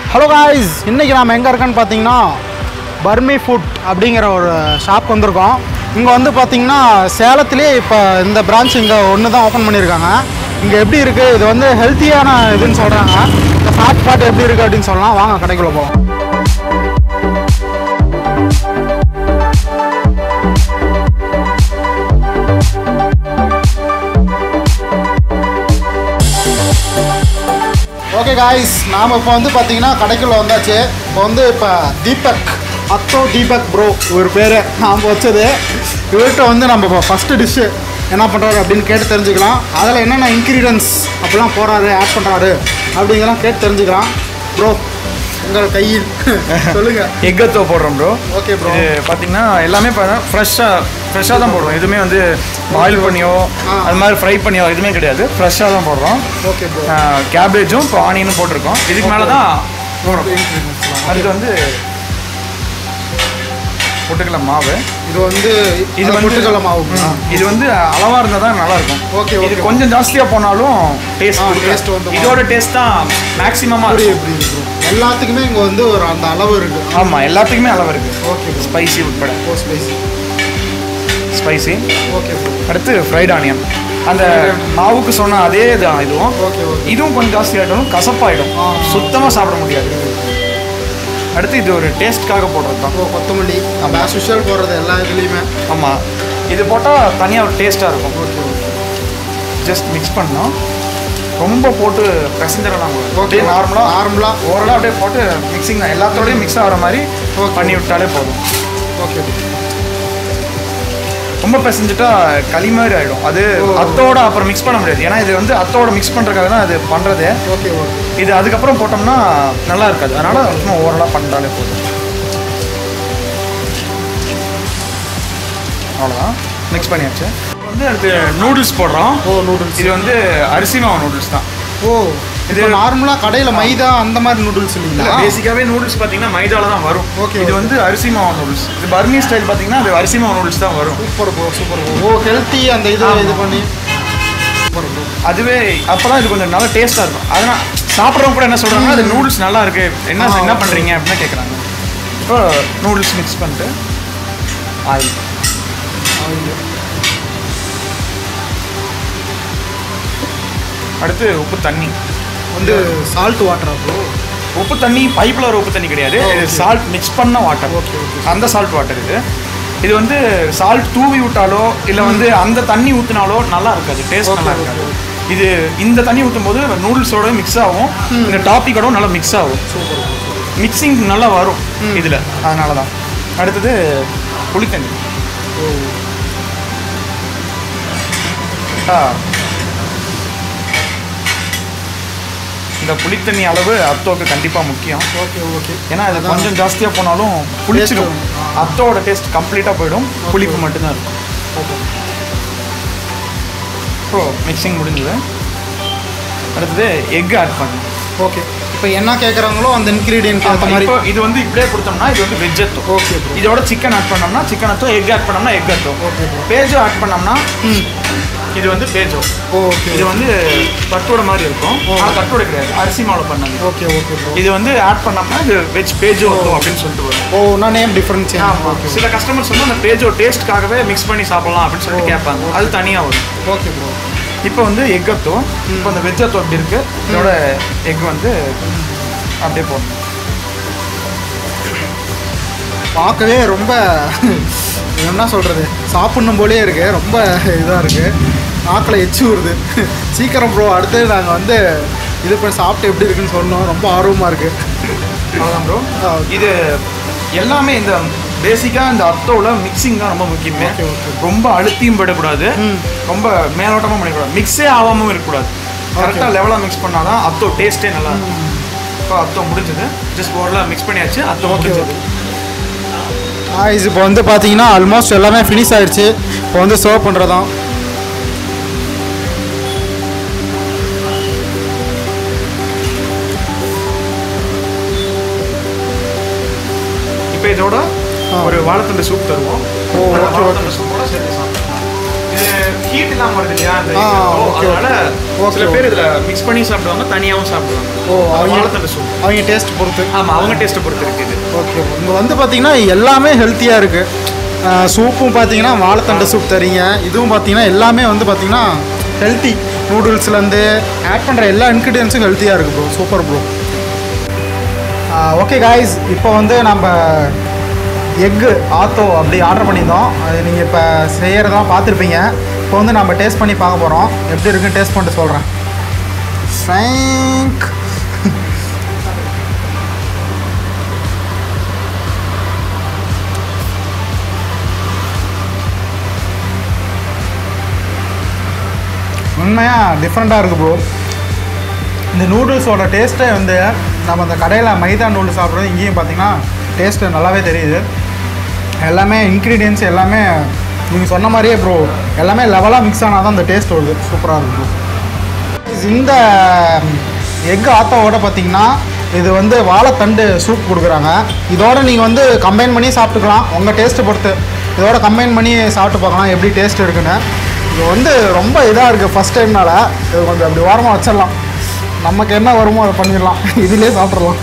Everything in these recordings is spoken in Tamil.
ஹலோ காய்ஸ் இன்றைக்கி நாம் எங்கே இருக்கோன்னு பார்த்தீங்கன்னா பர்மி ஃபுட் அப்படிங்கிற ஒரு ஷாப் வந்திருக்கோம் இங்கே வந்து பார்த்தீங்கன்னா சேலத்திலே இப்போ இந்த பிரான்ச் இங்கே ஒன்று தான் ஓப்பன் பண்ணியிருக்காங்க இங்கே எப்படி இருக்குது இது வந்து ஹெல்த்தியான இதுன்னு சொல்கிறாங்க இந்த ஃபேட் ஃபேட் எப்படி இருக்குது அப்படின்னு சொல்லலாம் வாங்க கடைக்குள்ளே போவோம் ஓகே காய்ஸ் நாம் இப்போ வந்து பார்த்தீங்கன்னா கடைக்குள்ளே வந்தாச்சு இப்போ வந்து இப்போ தீபக் அத்தோ தீபக் ப்ரோ இவர் பேர் நாம் வச்சது இவர்கிட்ட வந்து நம்ம இப்போ ஃபஸ்ட்டு டிஷ்ஷு என்ன பண்ணுறாரு அப்படின்னு கேட்டு தெரிஞ்சுக்கலாம் அதில் என்னென்ன இன்க்ரீடியன்ஸ் அப்படிலாம் போடுறாரு ஆட் பண்ணுறாரு அப்படிங்கிறலாம் கேட்டு தெரிஞ்சுக்கலாம் ப்ரோ உங்கள் கையில் சொல்லுங்கள் எக்கத்தோ போடுறோம் ப்ரோ ஓகே ப்ரோ இது பார்த்தீங்கன்னா எல்லாமே பார்த்தீங்கன்னா ஃப்ரெஷ்ஷாக ஃப்ரெஷ்ஷாக தான் போடுறோம் எதுவுமே வந்து பாயில் பண்ணியோ ஆ. அது மாதிரி ஃப்ரை பண்ணியோ எதுவுமே கிடையாது ஃப்ரெஷ்ஷாக தான் போடுறோம் ஓகே ப்ரோ கேபேஜும் இப்போ ஆனியனும் போட்டிருக்கோம் இதுக்கு மேலே தான் அடுத்து வந்து பொட்டுக்கடலை மாவு இது வந்து இது இது வந்து- பொட்டுக்கடலை மாவு ம். இது வந்து அளவாக இருந்தால் தான் நல்லா இருக்கும் ஓகே, இது ஓகே. கொஞ்சம் ஜாஸ்தியாக போனாலும் ஆ, டேஸ்ட் taste வந்து இதோட டேஸ்ட் தான் மேக்ஸிமமாக புரியுது இருக்கும் புரியுது ப்ரோ எல்லாத்துக்குமே இங்கே வந்து ஒரு அந்த அளவு இருக்குது ஆமாம் எல்லாத்துக்குமே அளவு இருக்குது ஓகே ப்ரோ ஸ்பைசி உட்பட oh spicy spicy okay bro அடுத்து ஃப்ரைட் ஆனியன் அந்த மாவுக்கு சொன்ன அதே தான் இதுவும் ஓகே ஓகே இதுவும் கொஞ்சம் ஜாஸ்தி ஆகிடும் கசப்பாயிடும் ஆ. சுத்தமாக சாப்பிட முடியாது அடுத்து இது ஒரு டேஸ்ட்காக போடுறது தான் ஓ கொத்தமல்லி நம்ம ஆஸ் யூஷுவல் போடுறது எல்லா இதுலேயுமே ஆமாம் இது போட்டால் தனியாக ஒரு டேஸ்ட்டாக இருக்கும் ஓகே ஓகே ஜஸ்ட் மிக்ஸ் பண்ணோம் ரொம்ப போட்டு பிசைஞ்சிடலாம் ஓகே அப்படியே நார்மலாக நார்மலாக ஓரளவு அப்படியே போட்டு மிக்சிங் தான் எல்லாத்தோடயும் மிக்ஸ் ஆகிற மாதிரி Okay. பண்ணி விட்டாலே போதும் ஓகே ரொம்ப பிசைஞ்சிட்டா களி மாதிரி ஆகிடும் அது ஓ. அத்தோட அப்புறம் மிக்ஸ் பண்ண முடியாது ஏன்னா இது வந்து அத்தோட மிக்ஸ் பண்ணுறதுக்காக தான் அது பண்ணுறதே ஓகே ஓகே இது அதுக்கப்புறம் போட்டோம்னா நல்லா இருக்காது அதனால சும்மா ஓரலாக பண்ணிட்டாலே போதும் அவ்வளோதான் மிக்ஸ் பண்ணியாச்சு வந்து அடுத்து நூடுல்ஸ் போடுறோம் ஓ நூடுல்ஸ் இது வந்து அரிசி மாவு நூடுல்ஸ் தான் ஓ இது நார்மலாக கடையில் மைதா அந்த மாதிரி நூடுல்ஸ் இல்லைங்களா பேசிக்காவே நூடுல்ஸ் பார்த்தீங்கன்னா மைதால தான் வரும் Okay, இது okay. வந்து அரிசி மாவு நூடுல்ஸ் இது பர்மி ஸ்டைல் பார்த்தீங்கன்னா அது அரிசி மாவு நூடுல்ஸ் தான் வரும் super bro super bro oh healthy அந்த இது ஆமா. இது பண்ணி சூப்பர் ப்ரோ அதுவே அப்பதான் இது கொஞ்சம் நல்லா டேஸ்ட்டாக இருக்கும் அதனால் சாப்பிட்றவங்க கூட என்ன சொல்கிறாங்கன்னா அது நூடுல்ஸ் நல்லா இருக்கு என்ன ஆ, என்ன okay. பண்ணுறீங்க அப்படின்னு கேட்குறாங்க இப்போ நூடுல்ஸ் மிக்ஸ் பண்ணிட்டு ஆயில் அடுத்து உப்பு தண்ணி வந்து சால்ட் வாட்டரா ப்ரோ உப்பு தண்ணி பைப்பில் வர உப்பு தண்ணி கிடையாது Oh, இது okay. சால்ட் மிக்ஸ் பண்ண வாட்டர் Okay, okay. அந்த சால்ட் வாட்டர் இது இது வந்து சால்ட் தூவி விட்டாலோ இல்லை வந்து அந்த தண்ணி ஊற்றினாலோ நல்லா இருக்காது டேஸ்ட் Okay, நல்லா okay, இருக்காது இது இந்த தண்ணி ஊற்றும் போது நூடுல்ஸோட மிக்ஸ் ஆகும் இந்த டாப்பிக்கோட நல்லா மிக்ஸ் ஆகும் சூப்பர் ப்ரோ மிக்சிங் நல்லா வரும் இதில் அதனால தான் அடுத்தது புளித்தண்ணி ஓ ஆ. இந்த புளித்தண்ணி அளவு அத்தோக்கு கண்டிப்பாக முக்கியம் ஓகே ஓகே ஏன்னா அது அதான். கொஞ்சம் ஜாஸ்தியாக போனாலும் புளிச்சிடும் Taste வரும். அத்தோட டேஸ்ட் கம்ப்ளீட்டாக போயிடும் புளிப்பு மட்டும்தான் இருக்கும் ஓகே ஸோ மிக்சிங் முடிஞ்சது அடுத்தது எக் ஆட் பண்ணணும் ஓகே இப்போ என்ன கேட்குறாங்களோ அந்த இன்க்ரீடியன்ட் அந்த மாதிரி இப்போ இது வந்து இப்படியே கொடுத்தோம்னா இது வந்து வெஜ் அத்தோ ஓகே ப்ரோ இதோட சிக்கன் ஆட் பண்ணோம்னா சிக்கன் அத்தோ எக் ஆட் பண்ணோம்னா எக் அத்தோ ஓகே ப்ரோ பேஜோ ஆட் பண்ணோம்னா ம் இது வந்து பேஜோ ஓகே இது வந்து தட்டோட மாதிரி இருக்கும் ஆனால் தட்டோட கிடையாது அரிசி மாவு பண்ணது ஓகே ஓகே ப்ரோ இது வந்து ஆட் பண்ணோம்னா இது வெஜ் பேஜோ அப்படின்னு சொல்லிட்டு வரும் ஓ நான் நேம் டிஃப்ரென்ஸ் ஆமா. ஓகே சில கஸ்டமர்ஸ் வந்து அந்த பேஜோ டேஸ்ட்காகவே மிக்ஸ் பண்ணி சாப்பிடலாம் அப்படின்னு சொல்லிட்டு கேட்பாங்க அது தனியாக வரும் ஓகே ப்ரோ இப்போ வந்து எக் அத்தோ இப்போ அந்த வெஜ் அத்தோ அப்படி இருக்கு இதோட எக் வந்து அப்படியே போடணும் பார்க்கவே ரொம்ப என்ன சொல்கிறது சாப்பிட்ணும் போலே இருக்கு ரொம்ப இதாக இருக்குது நாக்கில் எச்சி வருது சீக்கிரம் ப்ரோ அடுத்து நாங்கள் வந்து இது பண்ணி சாப்பிட்டு எப்படி இருக்குன்னு சொல்லணும் ரொம்ப ஆர்வமாக இருக்குது அவ்வளோதான் ப்ரோ ஆ. இது எல்லாமே இந்த பேசிக்காக இந்த அத்தோட மிக்சிங் தான் ரொம்ப முக்கியமே Okay, okay. ரொம்ப அழுத்தியும் போயிடக்கூடாது ம். ரொம்ப மேலோட்டமாக பண்ணிடக்கூடாது மிக்ஸே ஆகாமல் இருக்கக்கூடாது கரெக்டாக லெவலாக மிக்ஸ் பண்ணால் தான் அத்தோ டேஸ்ட்டே நல்லா இருக்கும் இப்போ அத்தோ முடிஞ்சது ஜஸ்ட் ஓரளவு மிக்ஸ் பண்ணியாச்சு அத்தோ முடிஞ்சது ஆயிஸ் இப்போ வந்து பார்த்தீங்கன்னா ஆல்மோஸ்ட் எல்லாமே ஃபினிஷ் ஆயிடுச்சு இப்போ வந்து சர்வ் பண்ணுறதான் இப்போ இதோட ஆ. ஒரு வாழைத்தண்டு சூப் தருவோம் ஓ, அந்த okay, வாழைத்தண்டு சூப்போட சேர்த்து சாப்பிடலாம் இது ஹீட் இல்லாமல் வருது இல்லையா அந்த ஆ, இது. okay, அதனால okay, சில okay. பேர் இதில் மிக்ஸ் பண்ணி சாப்பிடுவாங்க தனியாகவும் சாப்பிடுவாங்க ஓ, அது அவங்க- வாழைத்தண்டு சூப் அவங்க டேஸ்ட் பொறுத்து ஆமாம் அவங்க டேஸ்ட்டை பொறுத்து இருக்குது இது ஓகே இங்கே வந்து பார்த்தீங்கன்னா எல்லாமே ஹெல்த்தியாக இருக்குது சூப்பும் பார்த்தீங்கன்னா வாழைத்தண்டை சூப் தரீங்க இதுவும் பார்த்தீங்கன்னா எல்லாமே வந்து பார்த்தீங்கன்னா ஹெல்த்தி நூடுல்ஸ்லேருந்து ஆட் பண்ணுற எல்லா இன்க்ரீடியன்ஸும் ஹெல்த்தியாக இருக்குது bro super bro okay guys இப்போ வந்து நம்ம எக்கு ஆத்தோ அப்படி ஆர்டர் பண்ணியிருந்தோம் அது நீங்கள் இப்போ செய்கிறதெல்லாம் பார்த்துருப்பீங்க இப்போ வந்து நம்ம டேஸ்ட் பண்ணி பார்க்க போகிறோம் எப்படி இருக்குன்னு டேஸ்ட் பண்ணிட்டு சொல்கிறேன் ஃப்ரேங்க் உண்மையாக டிஃப்ரெண்ட்டாக இருக்குது ப்ரோ இந்த நூடுல்ஸோட டேஸ்ட்டே வந்து நம்ம அந்த கடையில் மைதா நூடுல்ஸ் சாப்பிட்றது இங்கேயும் பார்த்தீங்கன்னா டேஸ்ட்டு நல்லாவே தெரியுது எல்லாமே இன்க்ரீடியன்ஸ் எல்லாமே நீங்கள் சொன்ன மாதிரியே ப்ரோ எல்லாமே லெவலாக மிக்ஸ் ஆனால் தான் அந்த டேஸ்ட் வருது சூப்பராக இருக்கும் bro. இந்த எக் ஆத்தாவோட பார்த்தீங்கன்னா இது வந்து வாழைத்தண்டு சூப் கொடுக்குறாங்க இதோட நீங்கள் வந்து கம்பைன் பண்ணி சாப்பிட்டுக்கலாம் உங்கள் டேஸ்ட்டை பொறுத்து இதோட கம்பைன் பண்ணி சாப்பிட்டு பார்க்கலாம் எப்படி டேஸ்ட் இருக்குன்னு இது வந்து ரொம்ப இதாக இருக்குது ஃபஸ்ட் டைம்னால இது கொஞ்சம் அப்படி ஓரமாக வச்சிடலாம் நமக்கு என்ன வருமோ அதை பண்ணிடலாம் இதுலேயே சாப்பிட்றலாம்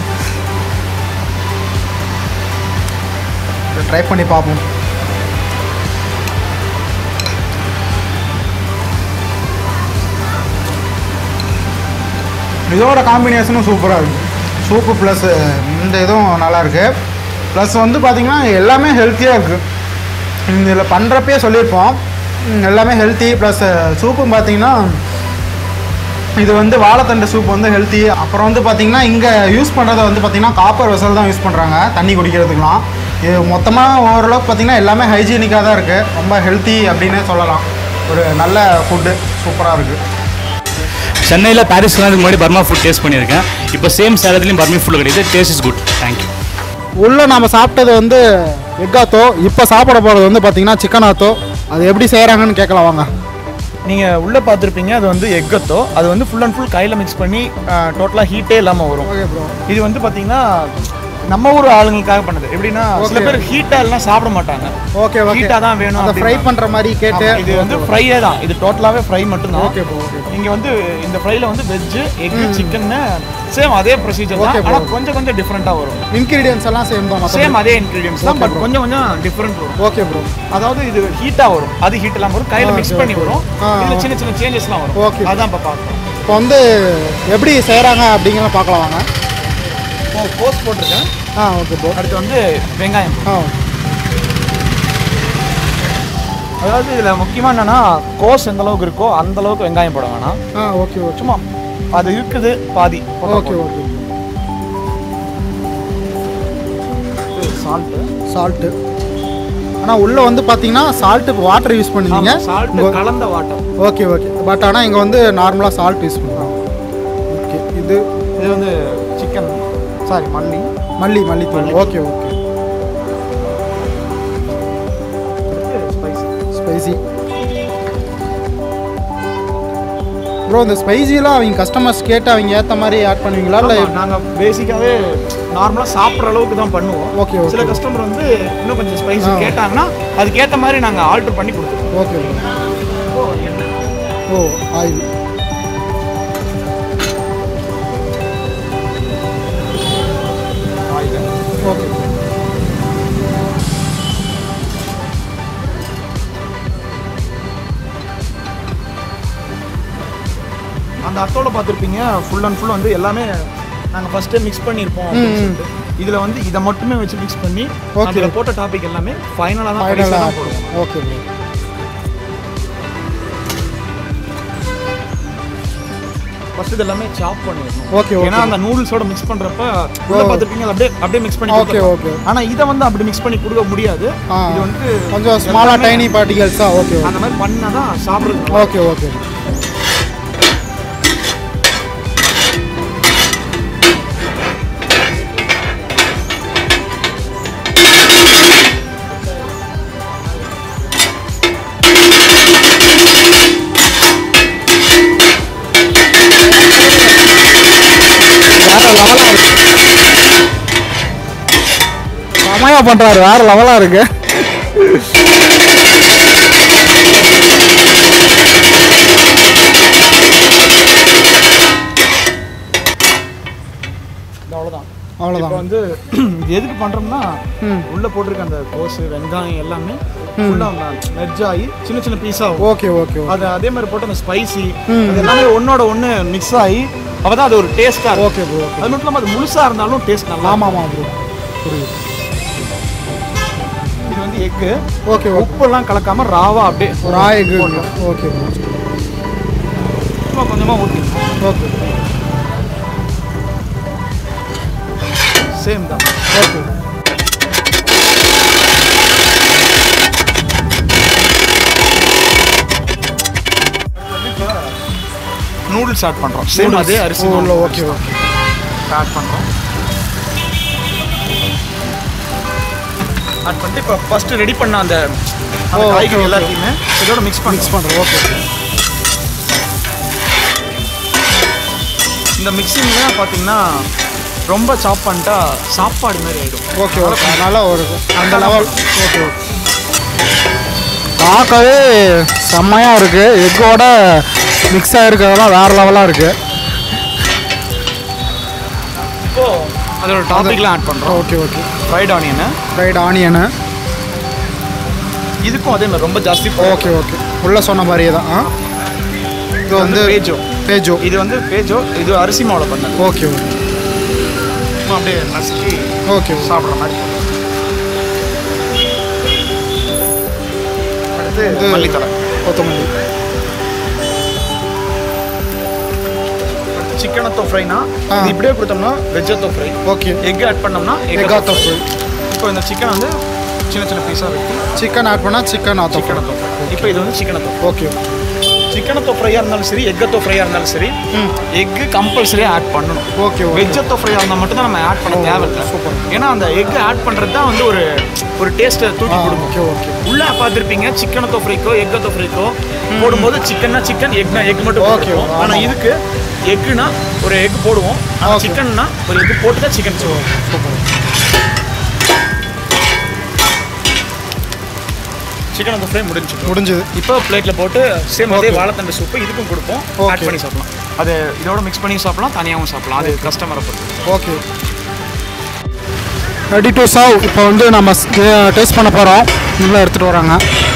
ட்ரை பண்ணி பார்ப்போம் இதோட காம்பினேஷனும் சூப்பராக இருக்குது சூப்பு ப்ளஸ் இந்த இதுவும் நல்லா இருக்கு ப்ளஸ் வந்து பார்த்திங்கன்னா எல்லாமே ஹெல்த்தியாக இருக்குது இதில் பண்ணுறப்பே சொல்லியிருப்போம் ம், எல்லாமே ஹெல்த்தி ப்ளஸ் சூப்பும் பார்த்தீங்கன்னா இது வந்து வாழைத்தண்டு சூப் வந்து ஹெல்த்தி அப்புறம் வந்து பார்த்திங்கன்னா இங்கே யூஸ் பண்ணுறத வந்து பார்த்திங்கன்னா காப்பர் வெசல் தான் யூஸ் பண்ணுறாங்க தண்ணி குடிக்கிறதுக்கெலாம் இது மொத்தமாக ஓரளவுக்கு பார்த்திங்கன்னா எல்லாமே ஹைஜீனிக்காக தான் இருக்குது ரொம்ப ஹெல்த்தி அப்படின்னே சொல்லலாம் ஒரு நல்ல ஃபுட்டு சூப்பராக இருக்குது சென்னையில் பாரிஸ்லாம் இதுக்கு முன்னாடி பர்மா ஃபுட் டேஸ்ட் பண்ணியிருக்கேன் இப்போ சேம் சேலத்துலேயும் பர்மி ஃபுட் கிடையாது டேஸ்ட் இஸ் குட் தேங்க்யூ உள்ளே நம்ம சாப்பிட்டது வந்து எக்காத்தோ இப்போ சாப்பிட போகிறது வந்து பார்த்திங்கன்னா சிக்கன் ஆத்தோ அது எப்படி செய்கிறாங்கன்னு கேட்கலாம் வாங்க நீங்கள் உள்ளே பார்த்துருப்பீங்க அது வந்து எக்கத்தோ அது வந்து ஃபுல் அண்ட் ஃபுல் கையில் மிக்ஸ் பண்ணி டோட்டலாக ஹீட்டே இல்லாமல் வரும் ஓகே ப்ரோ இது வந்து பார்த்தீங்கன்னா நம்ம ஊர் ஆளுங்களுக்காக பண்ணது எப்படின்னா சில Okay. பேர் ஹீட்டாக எல்லாம் சாப்பிட மாட்டாங்க ஓகே ஓகே ஹீட்டாக தான் வேணும் அதை ஃப்ரை அப்படிம்பாங்க. பண்ணுற மாதிரி கேட்டு ஆமா, இது வந்து ஃப்ரையே தான் இது டோட்டலாகவே ஃப்ரை மட்டும்தான் ஓகே ப்ரோ ஓகே இங்க வந்து இந்த ஃப்ரைல வந்து வெஜ் எக் சிக்கன் சேம் அதே ப்ரொசீஜர் Okay, தான் bro. ஆனா கொஞ்சம் கொஞ்சம் டிஃப்ரெண்டா வரும் இன்க்ரீடியன்ஸ் எல்லாம் சேம் தான் மற்ற சேம் அதே இன்கிரீடியன்ஸ் தான் Okay, பட் bro. கொஞ்சம் கொஞ்சம் டிஃப்ரெண்ட் வரும் ஓகே ப்ரோ அதாவது இது ஹீட்டா வரும் அது ஹீட் எல்லாம் வரும் கையில Ah, மிக்ஸ் okay, பண்ணி okay. வரும் Ah, இதுல okay. சின்ன சின்ன சேஞ்சஸ்லாம் வரும் Okay. அதான் இப்ப பார்க்கணும் இப்போ வந்து எப்படி செய்கிறாங்க அப்படிங்கிற பார்க்கலாம் வாங்க இப்போ போஸ்ட் போட்டிருக்கேன் ஆ ஓகே ப்ரோ அடுத்து வந்து வெங்காயம் ஆ அதாவது இதுல முக்கியமா என்னன்னா கோஸ் எந்த அளவுக்கு இருக்கோ அந்த அளவுக்கு வெங்காயம் போட வேணாம் ஆ ஓகே ஓகே சும்மா அது இருக்குது பாதி ஓகே ஓகே சால்ட்டு சால்ட்டு ஆனால் உள்ளே வந்து பார்த்தீங்கன்னா சால்ட்டு வாட்டர் யூஸ் பண்ணுவீங்க சால்ட் கலந்த வாட்டர் ஓகே ஓகே பட் ஆனால் இங்கே வந்து நார்மலாக சால்ட் யூஸ் பண்ணுறோம் ஓகே இது இது வந்து சிக்கன் சாரி மல்லி மல்லி மல்லித்தூள் okay okay spicy spicy bro இந்த ஸ்பைசிலாம் அவங்க கஸ்டமர்ஸ் கேட்டு அவங்க ஏற்ற மாதிரி ஆட் பண்ணுவீங்களா இல்லை ஆமா, நாங்க பேசிக்காவே நார்மலா சாப்பிட்ற அளவுக்கு தான் பண்ணுவோம் Okay, okay. சில கஸ்டமர் வந்து இன்னும் கொஞ்சம் ஸ்பைசி ஆ. கேட்டாங்கன்னா அதுக்கேத்த மாதிரி நாங்க ஆல்டர் பண்ணி கொடுத்துருவோம் ஓகே ஓ ஆயில் ஓகே அந்த அத்தோட பார்த்துருப்பீங்க ஃபுல் அண்ட் ஃபுல் வந்து எல்லாமே நாங்க ஃபர்ஸ்டே மிக்ஸ் பண்ணியிருப்போம் அப்படின்னு ம், ம். சொல்லிட்டு இதுல வந்து இதை மட்டுமே வச்சு மிக்ஸ் பண்ணி Okay. அதுல போட்ட டாபிக் எல்லாமே ஃபைனலாக தான் கடைசியா ஃபைனலாக தான் போடுவோம் ஓகே ப்ரோ ஃபர்ஸ்ட் இது எல்லாமே சாப் பண்ணிடணும் Okay, okay. ஏன்னா அந்த நூடுல்ஸோட மிக்ஸ் பண்றப்ப உள்ள ஓ. பார்த்துருப்பீங்க அது அப்படியே அப்படியே மிக்ஸ் பண்ணி Okay, கொடுத்துடலாம். okay. ஆனா இதை வந்து அப்படி மிக்ஸ் பண்ணி கொடுக்க முடியாது ஆ இது வந்து கொஞ்சம் ஸ்மாலாக எல்லாமே டைனி பார்ட்டிகல்ஸா ஓகே அந்த மாதிரி பண்ணாதான் சாப்பிடுறது ஓகே ஓகே செமையா பண்றாரு வேற லெவலா இருக்கு அவ்வளோதான் அவ்வளோதான் இப்போ வந்து இது எதுக்கு பண்ணுறோம்னா ம் உள்ள போட்டிருக்க அந்த கோஸு வெங்காயம் எல்லாமே ஃபுல்லாக மெர்ஜ் ஆகி சின்ன சின்ன பீஸாக ஓகே ஓகே அது அதே மாதிரி போட்டு அந்த ஸ்பைசி ம். அது எல்லாமே ஒன்னோட ஒன்று மிக்ஸ் ஆகி அப்பதான் அது ஒரு டேஸ்ட்டாக இருக்கும் ஓகே ப்ரோ அது மட்டும் இல்லாமல் அது முழுசாக இருந்தாலும் டேஸ்ட் நல்லா ஆமாம் ஆமாம் ப்ரோ புரியுது இருக்கும். இது வந்து எக்கு ஓகே ஓகே உப்பெல்லாம் கலக்காம ராவா அப்படியே ரா எக் ஓகே ப்ரோ சும்மா கொஞ்சமாக ஊற்றி ஓகே சேம் தான் ஓகே நூடுல்ஸ் ஆட் பண்ணுறோம் சேம் அதே அரிசி உள்ள ஓகே ஓகே ஆட் பண்ணுறோம் ஆட் பண்ணிட்டு இப்போ ஃபஸ்ட்டு ரெடி பண்ண அந்த அந்த ஓ, okay, காய்கறி okay. எல்லாத்தையுமே இதோட மிக்ஸ் பண்ணி மிக்ஸ் பண்ணுறோம் ஓகே இந்த மிக்சிங்லாம் பார்த்தீங்கன்னா ரொம்ப சாப் பண்ணிட்டா சாப்பாடு மாதிரி ஆகிடும் ஓகே ஓகே அதனால ஒரு அந்த லெவல் ஓகே ஓகே பார்க்கவே செம்மையாக இருக்குது எக்கோட மிக்ஸ் ஆகிருக்கிறதெல்லாம் வேறு லெவலாக இருக்குது இப்போ அதோட டாபிக்லாம் ஆட் பண்ணுறோம் okay okay fried onion fried onion இதுக்கும் அதே மாதிரி ரொம்ப ஜாஸ்தி ஓகே ஓகே உள்ள சொன்ன மாதிரியே தான் ஆ இது வந்து பேஜோ பேஜோ இது வந்து பேஜோ இது அரிசி மாவில் பண்ணது ஓகே ஓகே சும்மா அப்படியே நசுக்கி ஓகே சாப்பிட்ற மாதிரி அடுத்து இது- மல்லித்தலை கொத்தமல்லி சிக்கனத்தோ ஃப்ரைனா ஆ. இது இப்படியே கொடுத்தோம்னா veg atho fry okay egg add பண்ணோம்னா எக்காத்தோ ஃப்ரை இப்போ இந்த சிக்கன் வந்து சின்ன சின்ன பீஸாக வெட்டி சிக்கன் ஆட் பண்ணால் chicken atho fry chicken atho fry இப்போ இது வந்து சிக்கனத்தோ ஓகே சிக்கனத்தோ ஃப்ரையாக இருந்தாலும் சரி எக்கத்தோ ஃப்ரையாக இருந்தாலும் சரி ம் எக்கு கம்பல்சரியாக ஆட் பண்ணணும் ஓகே ஓகே வெஜ்ஜத்தோ ஃப்ரையாக இருந்தால் மட்டும் தான் நம்ம ஆட் பண்ண ஓ, தேவையில்லை சூப்பர். ஏன்னா அந்த எக் ஆட் பண்ணுறது தான் வந்து ஒரு ஒரு டேஸ்ட்டை தூக்கி ஆ கொடுக்கும் ஓகே ஓகே உள்ள பார்த்துருப்பீங்க சிக்கனத்தோ ஃப்ரைக்கோ எக்கத்தோ ஃப்ரைக்கோ போடும்போது சிக்கன்னா சிக்கன் எக்னா எக் மட்டும் Okay, போட்டுருவோம் ஆமா. ஆனால் இதுக்கு எக்குனா ஒரு எக் போடுவோம் ஆனால் Okay. சிக்கன்னா ஒரு எக் போட்டு தான் சிக்கன் சொல்லுவோம் சூப்பர் சிக்கன் அந்த ஃப்ரை முடிஞ்சு முடிஞ்சது இப்போ பிளேட்டில் போட்டு சேம் அதே Okay. வாழைத்தண்டு சூப்பு இதுக்கும் கொடுப்போம் Okay. ஆட் பண்ணி சாப்பிடலாம் அது இதோட மிக்ஸ் பண்ணி சாப்பிடலாம் தனியாகவும் சாப்பிடலாம் அது கஸ்டமரை பொறுத்து ஓகே ரெடி டு சர்வ் இப்போ வந்து நம்ம டேஸ்ட் பண்ண போகிறோம் உள்ளே எடுத்துகிட்டு வராங்க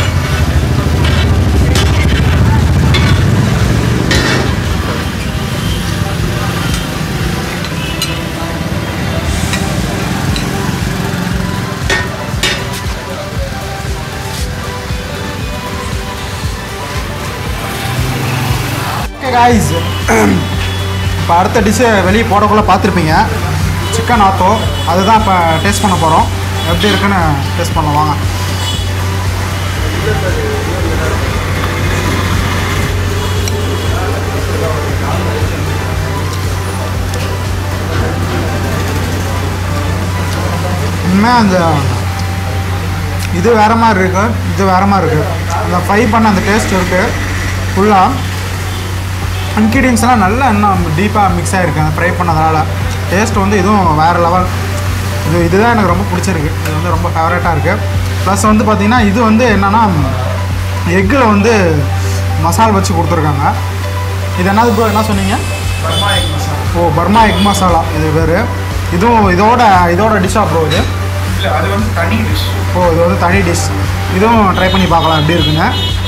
ஓகே காய்ஸ் இப்போ அடுத்த டிஷ்ஷு வெளியே போடக்குள்ள பார்த்துருப்பீங்க சிக்கன் ஆத்தோ அதுதான் இப்போ டேஸ்ட் பண்ண போகிறோம் எப்படி இருக்குன்னு டேஸ்ட் பண்ணலாம் வாங்க உண்மையாக அந்த இது வேற மாதிரி இருக்கு இது வேற மாதிரி இருக்கு அந்த ஃப்ரை பண்ண அந்த டேஸ்ட் இருக்கு ஃபுல்லாக இன்க்ரீடியன்ஸ்லாம் நல்லா இன்னும் டீப்பாக மிக்ஸ் ஆகிருக்கு அந்த ஃப்ரை பண்ணதுனால டேஸ்ட் வந்து இதுவும் வேறு லெவல் இது இதுதான் எனக்கு ரொம்ப பிடிச்சிருக்கு இது வந்து ரொம்ப ஃபேவரட்டாக இருக்குது ப்ளஸ் வந்து பார்த்திங்கன்னா இது வந்து என்னென்னா எக்கில் வந்து மசால் வச்சு கொடுத்துருக்காங்க இது என்னது ப்ரோ என்ன சொன்னீங்க ஓ பர்மா எக் மசாலா இது பேர் இதுவும் இதோட இதோட டிஷ்ஷாக ப்ரோ இது இல்லை அது வந்து தனி டிஷ் ஓ இது வந்து தனி டிஷ் இதுவும் ட்ரை பண்ணி பார்க்கலாம் எப்படி இருக்குங்க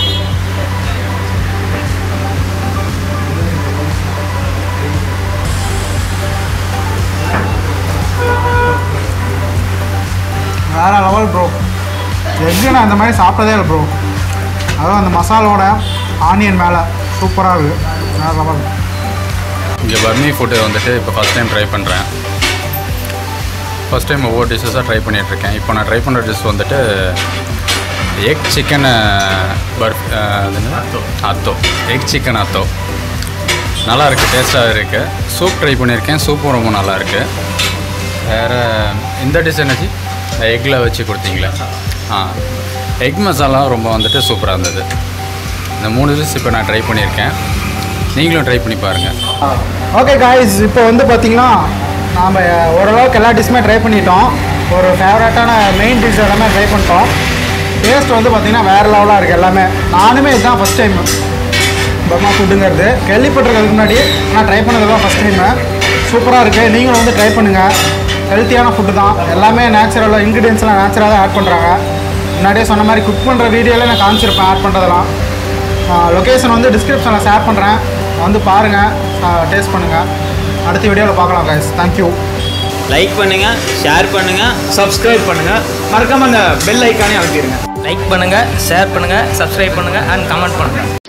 வேற லெவல் ப்ரோ எக்கு நான் இந்த மாதிரி சாப்பிட்டதே இல்லை ப்ரோ அதுவும் அந்த மசாலோட ஆனியன் மேலே சூப்பராக இருக்குது வேற லெவல் இங்கே பர்மி ஃபுட்டு வந்துட்டு இப்போ ஃபஸ்ட் டைம் ட்ரை பண்ணுறேன் ஃபஸ்ட் டைம் ஒவ்வொரு டிஷ்ஷஸாக ட்ரை பண்ணிகிட்ருக்கேன் இப்போ நான் ட்ரை பண்ணுற டிஷ் வந்துட்டு எக் சிக்கன் பர்ஃப் அத்தோ எக் சிக்கன் அத்தோ நல்லா இருக்குது டேஸ்ட்டாக இருக்குது சூப் ட்ரை பண்ணியிருக்கேன் சூப்பும் ரொம்ப நல்லா இருக்குது வேறு இந்த டிஷ் என்னச்சு எக்கில் வச்சு கொடுத்தீங்களே ஆ எக் மசாலா ரொம்ப வந்துட்டு சூப்பராக இருந்தது இந்த மூணு டிஷ் இப்போ நான் ட்ரை பண்ணியிருக்கேன் நீங்களும் ட்ரை பண்ணி பாருங்கள் ஓகே காய்ஸ் இப்போ வந்து பார்த்தீங்கன்னா நாம் ஓரளவுக்கு எல்லா டிஷ்ஷுமே ட்ரை பண்ணிட்டோம் ஒரு ஃபேவரட்டான மெயின் டிஷ் எல்லாமே ட்ரை பண்ணிட்டோம் டேஸ்ட் வந்து பார்த்தீங்கன்னா வேறு லெவலாக இருக்குது எல்லாமே நானுமே இதுதான் ஃபஸ்ட் டைம் பர்மா ஃபுட்டுங்கிறது கேள்விப்பட்டிருக்கிறதுக்கு முன்னாடி நான் ட்ரை பண்ணதெல்லாம் ஃபஸ்ட் டைமு சூப்பராக இருக்குது நீங்களும் வந்து ட்ரை பண்ணுங்கள் ஹெல்த்தியான ஃபுட்டு தான் எல்லாமே நேச்சுரலாக இன்க்ரீடியன்ஸ்லாம் நேச்சுரலாக ஆட் பண்ணுறாங்க முன்னாடியே சொன்ன மாதிரி குக் பண்ணுற வீடியோவில் நான் காமிச்சிருப்பேன் ஆட் பண்ணுறதெல்லாம் லொக்கேஷன் வந்து டிஸ்கிரிப்ஷனில் ஷேர் பண்ணுறேன் வந்து பாருங்கள் டேஸ்ட் பண்ணுங்கள் அடுத்த வீடியோவில் பார்க்கலாம் guys தேங்க்யூ லைக் பண்ணுங்க ஷேர் பண்ணுங்க சப்ஸ்கிரைப் பண்ணுங்க மறக்காம அந்த பெல் ஐக்கானே அழுத்திடுங்க லைக் பண்ணுங்கள் ஷேர் பண்ணுங்கள் சப்ஸ்கிரைப் பண்ணுங்கள் அண்ட் கமெண்ட் பண்ணுங்கள்